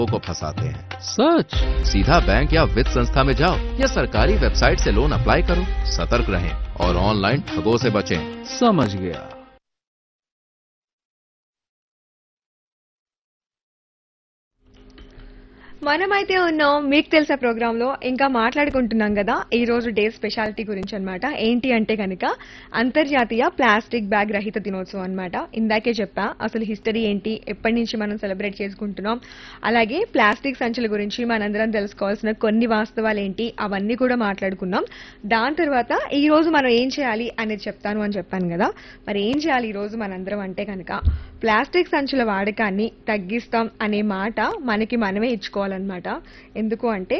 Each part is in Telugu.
को फंसाते हैं सच सीधा बैंक या वित्त संस्था में जाओ या सरकारी वेबसाइट से लोन अप्लाई करो सतर्क रहें और ऑनलाइन ठगों से बचें समझ गया మనమైతే ఉన్నాం మీకు తెలుసా ప్రోగ్రామ్ లో ఇంకా మాట్లాడుకుంటున్నాం కదా ఈ రోజు డే స్పెషాలిటీ గురించి అన్నమాట ఏంటి అంటే కనుక అంతర్జాతీయ ప్లాస్టిక్ బ్యాగ్ రహిత దినోత్సవం అన్నమాట ఇందాకే చెప్పా అసలు హిస్టరీ ఏంటి ఎప్పటి నుంచి మనం సెలబ్రేట్ చేసుకుంటున్నాం అలాగే ప్లాస్టిక్ సంచుల గురించి మనందరం తెలుసుకోవాల్సిన కొన్ని వాస్తవాలు ఏంటి అవన్నీ కూడా మాట్లాడుకున్నాం దాని తర్వాత ఈ రోజు మనం ఏం చేయాలి అనేది చెప్తాను అని చెప్పాను కదా మరి ఏం చేయాలి ఈ రోజు మనందరం అంటే కనుక ప్లాస్టిక్ సంచుల వాడకాన్ని తగ్గిస్తాం అనే మాట మనకి మనమే ఇచ్చుకోవాలన్నమాట ఎందుకు అంటే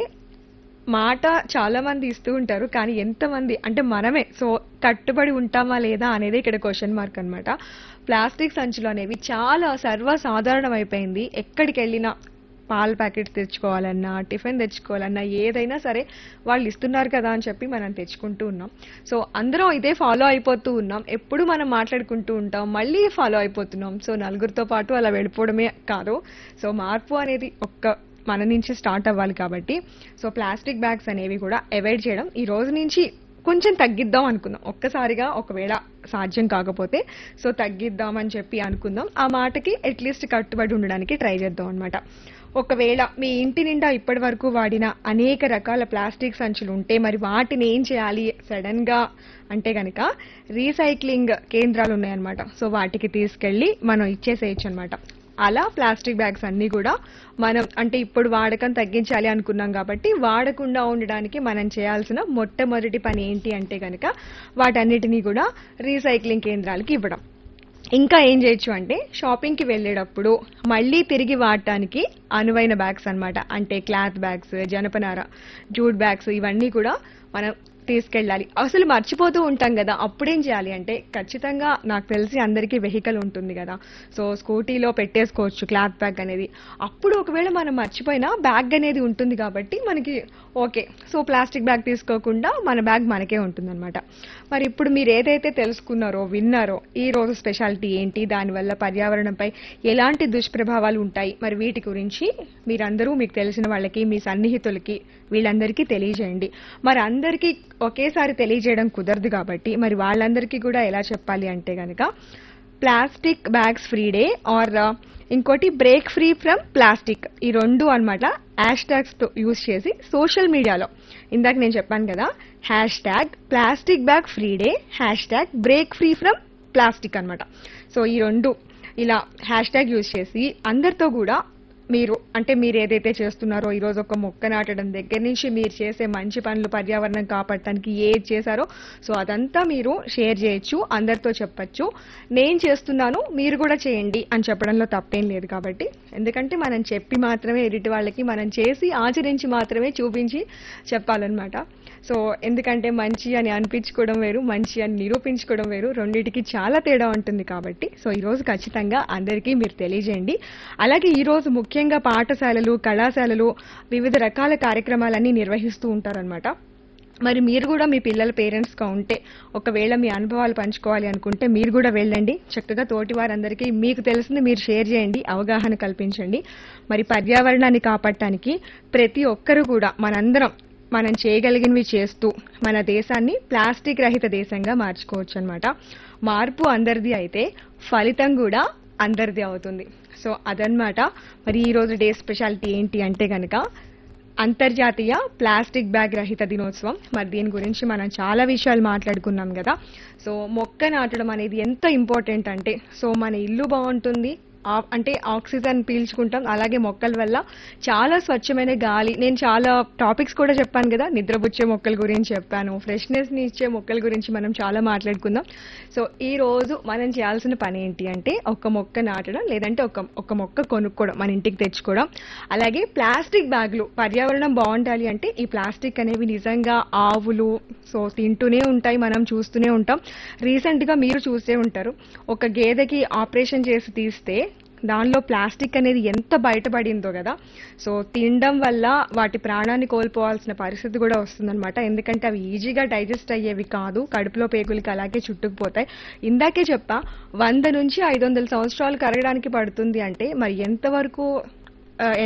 మాట చాలా మంది ఇస్తూ ఉంటారు కానీ ఎంతమంది అంటే మనమే సో కట్టుబడి ఉంటామా లేదా అనేది ఇక్కడ క్వశ్చన్ మార్క్ అన్నమాట ప్లాస్టిక్ సంచులు అనేవి చాలా సర్వసాధారణం అయిపోయింది ఎక్కడికి వెళ్ళినా పాల ప్యాకెట్స్ తెచ్చుకోవాలన్నా టిఫిన్ తెచ్చుకోవాలన్నా ఏదైనా సరే వాళ్ళు ఇస్తున్నారు కదా అని చెప్పి మనం తెచ్చుకుంటూ ఉన్నాం సో అందరం ఇదే ఫాలో అయిపోతూ ఉన్నాం ఎప్పుడు మనం మాట్లాడుకుంటూ ఉంటాం మళ్ళీ ఫాలో అయిపోతున్నాం సో నలుగురితో పాటు అలా వెళ్ళిపోవడమే కాదు సో మార్పు అనేది ఒక్క మన నుంచి స్టార్ట్ అవ్వాలి కాబట్టి సో ప్లాస్టిక్ బ్యాగ్స్ అనేవి కూడా అవాయిడ్ చేయడం ఈ రోజు నుంచి కొంచెం తగ్గిద్దాం అనుకుందాం ఒక్కసారిగా ఒకవేళ సాధ్యం కాకపోతే సో తగ్గిద్దాం అని చెప్పి అనుకుందాం ఆ మాటకి అట్లీస్ట్ కట్టుబడి ఉండడానికి ట్రై చేద్దాం అనమాట ఒకవేళ మీ ఇంటి నిండా ఇప్పటి వరకు వాడిన అనేక రకాల ప్లాస్టిక్ సంచులు ఉంటే మరి వాటిని ఏం చేయాలి సడన్ గా అంటే గనక రీసైక్లింగ్ కేంద్రాలు ఉన్నాయన్నమాట సో వాటికి తీసుకెళ్లి మనం ఇచ్చేసేయచ్చు అనమాట అలా ప్లాస్టిక్ బ్యాగ్స్ అన్ని కూడా మనం అంటే ఇప్పుడు వాడకం తగ్గించాలి అనుకున్నాం కాబట్టి వాడకుండా ఉండడానికి మనం చేయాల్సిన మొట్టమొదటి పని ఏంటి అంటే కనుక వాటన్నిటినీ కూడా రీసైక్లింగ్ కేంద్రాలకి ఇవ్వడం ఇంకా ఏం చేయొచ్చు అంటే షాపింగ్కి వెళ్ళేటప్పుడు మళ్ళీ తిరిగి వాడటానికి అనువైన బ్యాగ్స్ అన్నమాట అంటే క్లాత్ బ్యాగ్స్ జనపనార జూట్ బ్యాగ్స్ ఇవన్నీ కూడా మనం తీసుకెళ్ళాలి అసలు మర్చిపోతూ ఉంటాం కదా అప్పుడేం చేయాలి అంటే ఖచ్చితంగా నాకు తెలిసి అందరికీ వెహికల్ ఉంటుంది కదా సో స్కూటీలో పెట్టేసుకోవచ్చు క్లాత్ బ్యాగ్ అనేది అప్పుడు ఒకవేళ మనం మర్చిపోయినా బ్యాగ్ అనేది ఉంటుంది కాబట్టి మనకి ఓకే సో ప్లాస్టిక్ బ్యాగ్ తీసుకోకుండా మన బ్యాగ్ మనకే ఉంటుందన్నమాట మరి ఇప్పుడు మీరు ఏదైతే తెలుసుకున్నారో విన్నారో ఈ రోజు స్పెషాలిటీ ఏంటి దానివల్ల పర్యావరణంపై ఎలాంటి దుష్ప్రభావాలు ఉంటాయి మరి వీటి గురించి మీరందరూ మీకు తెలిసిన వాళ్ళకి మీ సన్నిహితులకి వీళ్ళందరికీ తెలియజేయండి మరి అందరికీ ఒకేసారి తెలియజేయడం కుదరదు కాబట్టి మరి వాళ్ళందరికీ కూడా ఎలా చెప్పాలి అంటే గనక plastic bags free day or ఇంకోటి బ్రేక్ ఫ్రీ ఫ్రమ్ ప్లాస్టిక్ ఈ రెండు అనమాట హ్యాష్ ట్యాగ్స్ తో యూజ్ చేసి సోషల్ మీడియాలో ఇందాక నేను చెప్పాను కదా hashtag plastic bag free day hashtag break free from plastic అన్నమాట సో ఈ రెండు ఇలా హ్యాష్ ట్యాగ్ యూజ్ చేసి అందరితో కూడా మీరు అంటే మీరు ఏదైతే చేస్తున్నారో ఈరోజు ఒక మొక్క నాటడం దగ్గర నుంచి మీరు చేసే మంచి పనులు పర్యావరణం కాపాడటానికి ఏది చేశారో సో అదంతా మీరు షేర్ చేయొచ్చు అందరితో చెప్పొచ్చు నేను చేస్తున్నాను మీరు కూడా చేయండి అని చెప్పడంలో తప్పేం లేదు కాబట్టి ఎందుకంటే మనం చెప్పి మాత్రమే ఎదుటి వాళ్ళకి మనం చేసి ఆచరించి మాత్రమే చూపించి చెప్పాలన్నమాట సో ఎందుకంటే మంచి అని అనిపించుకోవడం వేరు మంచి అని నిరూపించుకోవడం వేరు రెండింటికి చాలా తేడా ఉంటుంది కాబట్టి సో ఈ రోజు ఖచ్చితంగా అందరికీ మీరు తెలియజేయండి అలాగే ఈ రోజు ముఖ్యంగా పాఠశాలలు కళాశాలలు వివిధ రకాల కార్యక్రమాలన్నీ నిర్వహిస్తూ ఉంటారన్నమాట మరి మీరు కూడా మీ పిల్లల పేరెంట్స్గా ఉంటే ఒకవేళ మీ అనుభవాలు పంచుకోవాలి అనుకుంటే మీరు కూడా వెళ్ళండి చక్కగా తోటి వారందరికీ మీకు తెలిసింది మీరు షేర్ చేయండి అవగాహన కల్పించండి మరి పర్యావరణాన్ని కాపాడటానికి ప్రతి ఒక్కరూ కూడా మనందరం మనం చేయగలిగినవి చేస్తూ మన దేశాన్ని ప్లాస్టిక్ రహిత దేశంగా మార్చుకోవచ్చు అనమాట మార్పు అందరిది అయితే ఫలితం కూడా అందరిది అవుతుంది సో అదనమాట మరి ఈ రోజు డే స్పెషాలిటీ ఏంటి అంటే గనక అంతర్జాతీయ ప్లాస్టిక్ బ్యాగ్ రహిత దినోత్సవం మరి దీని గురించి మనం చాలా విషయాలు మాట్లాడుకున్నాం కదా సో మొక్క నాటడం అనేది ఎంత ఇంపార్టెంట్ అంటే సో మన ఇల్లు బాగుంటుంది ఆ- అంటే ఆక్సిజన్ పీల్చుకుంటాం అలాగే మొక్కల వల్ల చాలా స్వచ్ఛమైన గాలి నేను చాలా టాపిక్స్ కూడా చెప్పాను కదా నిద్రపుచ్చే మొక్కల గురించి చెప్పాను ఫ్రెష్నెస్ ని ఇచ్చే మొక్కల గురించి మనం చాలా మాట్లాడుకుందాం సో ఈ రోజు మనం చేయాల్సిన పని ఏంటి అంటే ఒక మొక్క నాటడం లేదంటే ఒక ఒక మొక్క కొనుక్కోవడం మన ఇంటికి తెచ్చుకోవడం అలాగే ప్లాస్టిక్ బ్యాగులు పర్యావరణం బాగుండాలి అంటే ఈ ప్లాస్టిక్ అనేవి నిజంగా ఆవులు సో తింటూనే ఉంటాయి మనం చూస్తూనే ఉంటాం రీసెంట్ గా మీరు చూసే ఉంటారు ఒక గేదెకి ఆపరేషన్ చేసి తీస్తే దానిలో ప్లాస్టిక్ అనేది ఎంత బయటపడిందో కదా సో తినడం వల్ల వాటి ప్రాణాన్ని కోల్పోవాల్సిన పరిస్థితి కూడా వస్తుందన్నమాట ఎందుకంటే అవి ఈజీగా డైజెస్ట్ అయ్యేవి కాదు కడుపులో పేగులకి అలాగే చుట్టుకుపోతాయి ఇందాకే చెప్పా వంద నుంచి ఐదు వందల సంవత్సరాలు కరగడానికి పడుతుంది అంటే మరి ఎంతవరకు ఆ,